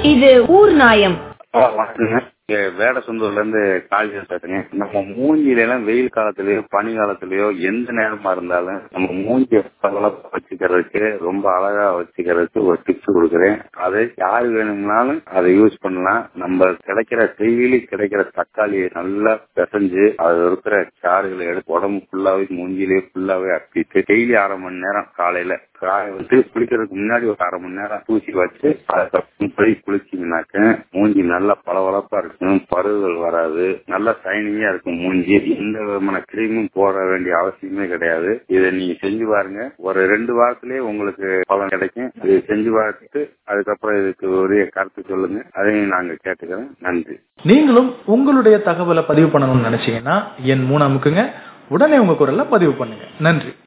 இது ஊர் நாயம் ஆ, வணக்கங்க இங்க வேடசந்தூர்ல இருந்து காளிதாஸ் பேசுறேங்க நம்ம மூஞ்சில எல்லாம் வெயில் காலத்திலயோ பனி காலத்திலயோ எந்த நேரமா இருந்தாலும் நம்ம மூஞ்சிய பளபளப்பா வச்சுக்கிறதுக்கு ரொம்ப அழகா வச்சுக்கிறதுக்கு ஒரு டிப்ஸ் கொடுக்குறேன் அதை யாரு வேணும்னாலும் அதை யூஸ் பண்ணலாம் நம்ம கிடைக்கிற டெய்லி கிடைக்கிற தக்காளியை நல்லா பிசைஞ்சு அது இருக்கிற சாறுகளை எடுத்து உடம்பு ஃபுல்லாவே மூஞ்சிலே ஃபுல்லாவே அப்பிட்டு டெய்லி அரை மணி நேரம் காலையில காய வச்சு குளிக்கிறதுக்கு முன்னாடி ஒரு அரை மணி நேரம் பூசி வச்சு அதுக்கப்புறம் போய் குளிச்சீங்கன்னாக்க மூஞ்சி நல்லா பளபளப்பா இருக்கும் பருவுகள் வராது நல்லா சைனிங்கா இருக்கும் மூஞ்சி எந்த விதமான கிரீமும் போட வேண்டிய அவசியமே கிடையாது இதை நீங்க செஞ்சு பாருங்க ஒரு ரெண்டு வாரத்திலேயே உங்களுக்கு பலன் கிடைக்கும் இதை செஞ்சு பார்த்துட்டு அதுக்கப்புறம் இதுக்கு உரிய கருத்து சொல்லுங்க அதையும் நாங்க கேட்டுக்கிறோம் நன்றி நீங்களும் உங்களுடைய தகவலை பதிவு பண்ணணும்னு நினைச்சீங்கன்னா என் மூணு அமுக்குங்க உடனே உங்க குரல்ல பதிவு பண்ணுங்க நன்றி